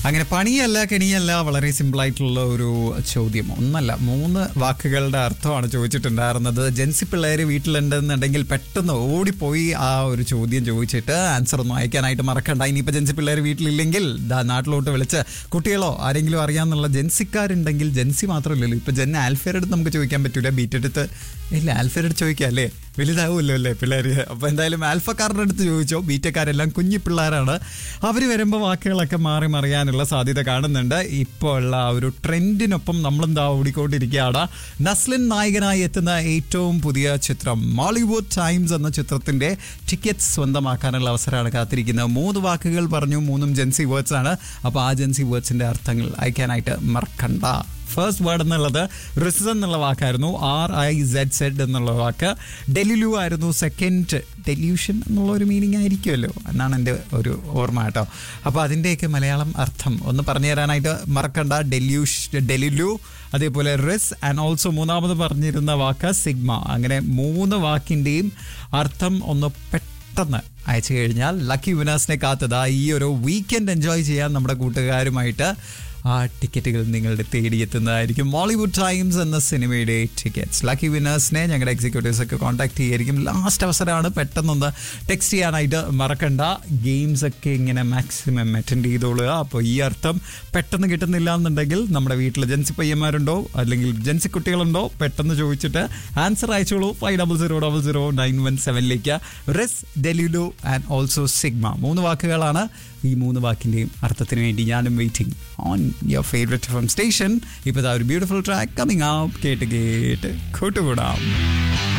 അങ്ങനെ പണിയല്ല കെണിയല്ല വളരെ സിമ്പിൾ ആയിട്ടുള്ള ഒരു ചോദ്യം ഒന്നല്ല മൂന്ന് വാക്കുകളുടെ അർത്ഥമാണ് ചോദിച്ചിട്ടുണ്ടായിരുന്നത് ജെൻസി പിള്ളേര് വീട്ടിലുണ്ടെന്നുണ്ടെങ്കിൽ പെട്ടെന്ന് ഓടിപ്പോയി ആ ഒരു ചോദ്യം ചോദിച്ചിട്ട് ആൻസർ ഒന്നും അയക്കാനായിട്ട് മറക്കണ്ട ഇനിയിപ്പോൾ ജെൻസി പിള്ളേർ വീട്ടിലില്ലെങ്കിൽ ദാ നാട്ടിലോട്ട് വിളിച്ച് കുട്ടികളോ ആരെങ്കിലും അറിയാമെന്നുള്ള ജെൻസിക്കാരുണ്ടെങ്കിൽ ജെൻസി മാത്രമല്ലല്ലോ ഇപ്പൊ ജെൻ ആൽഫയുടെ നമുക്ക് ചോദിക്കാൻ പറ്റൂല ബീറ്റ് എടുത്ത് ഇല്ല ആൽഫയുടെ ചോദിക്കാം അല്ലേ വലുതാവുമല്ലോ അല്ലേ പിള്ളേർ അപ്പോൾ എന്തായാലും ആൽഫക്കാരുടെ അടുത്ത് ചോദിച്ചോ ബീറ്റക്കാരെല്ലാം കുഞ്ഞി പിള്ളേരാണ് അവർ വരുമ്പോൾ വാക്കുകളൊക്കെ മാറി മറിയാനുള്ള സാധ്യത കാണുന്നുണ്ട് ഇപ്പോൾ ഉള്ള ആ ഒരു ട്രെൻഡിനൊപ്പം നമ്മളെന്താ ഓടിക്കൊണ്ടിരിക്കുകയാണ് നസ്ലിൻ നായകനായി എത്തുന്ന ഏറ്റവും പുതിയ ചിത്രം മോളിവുഡ് ടൈംസ് എന്ന ചിത്രത്തിന്റെ ടിക്കറ്റ്സ് സ്വന്തമാക്കാനുള്ള അവസരമാണ് കാത്തിരിക്കുന്നത് മൂന്ന് വാക്കുകൾ പറഞ്ഞു മൂന്നും ജെൻസി വേർഡ്സ് ആണ് അപ്പോൾ ആ ജെൻസി വേർഡ്സിന്റെ അർത്ഥങ്ങൾ അയക്കാനായിട്ട് മറക്കണ്ട ഫസ്റ്റ് വേർഡ് എന്നുള്ളത് റിസൺ എന്നുള്ള വാക്കായിരുന്നു ആർ ഐ സെഡ് സെഡ് എന്നുള്ള വാക്ക് ഡെലിലു ആയിരുന്നു സെക്കൻഡ് ഡെല്യൂഷൻ എന്നുള്ള ഒരു മീനിങ് ആയിരിക്കുമല്ലോ എന്നാണ് എൻ്റെ ഒരു ഓർമ്മ കേട്ടോ അപ്പോൾ അതിൻ്റെയൊക്കെ മലയാളം അർത്ഥം ഒന്ന് പറഞ്ഞു തരാനായിട്ട് മറക്കണ്ട ഡെല്യൂഷ് ഡെലിലു അതേപോലെ റിസ് ആൻഡ് ഓൾസോ മൂന്നാമത് പറഞ്ഞിരുന്ന വാക്ക് സിഗ്മ അങ്ങനെ മൂന്ന് വാക്കിൻ്റെയും അർത്ഥം ഒന്ന് പെട്ടെന്ന് അയച്ചു കഴിഞ്ഞാൽ ലക്കി വിനേഴ്സിനെ കാത്തതാ ഈ ഒരു വീക്കെൻഡ് എൻജോയ് ചെയ്യാൻ നമ്മുടെ കൂട്ടുകാരുമായിട്ട് ആ ടിക്കറ്റുകൾ നിങ്ങളുടെ തേടിയെത്തുന്നതായിരിക്കും മോളിവുഡ് ടൈംസ് എന്ന സിനിമയുടെ ടിക്കറ്റ്സ് ലക്കി വിന്നേഴ്സിനെ ഞങ്ങളുടെ എക്സിക്യൂട്ടീവ്സ് ഒക്കെ കോൺടാക്ട് ചെയ്യായിരിക്കും ലാസ്റ്റ് അവസരമാണ് പെട്ടെന്നൊന്ന് ടെക്സ്റ്റ് ചെയ്യാനായിട്ട് മറക്കണ്ട ഗെയിംസ് ഒക്കെ ഇങ്ങനെ മാക്സിമം അറ്റൻഡ് ചെയ്തോളുക അപ്പോൾ ഈ അർത്ഥം പെട്ടെന്ന് കിട്ടുന്നില്ല എന്നുണ്ടെങ്കിൽ നമ്മുടെ വീട്ടിൽ ജൻസി പയ്യന്മാരുണ്ടോ അല്ലെങ്കിൽ ജൻസി കുട്ടികളുണ്ടോ പെട്ടെന്ന് ചോദിച്ചിട്ട് ആൻസർ അയച്ചോളൂ five double zero double zero nine one സെവനിലേക്ക് rizz delulu and also sigma മൂന്ന് വാക്കുകളാണ് ഈ മൂന്ന് വാക്കിൻ്റെയും അർത്ഥത്തിന് വേണ്ടി ഞാനും waiting on your favourite from station ഇപ്പോൾ ഒരു ബ്യൂട്ടിഫുൾ ട്രാക്ക് കമ്മിങ് ആ കേട്ട് കേട്ട് കൂട്ടുകൂടാം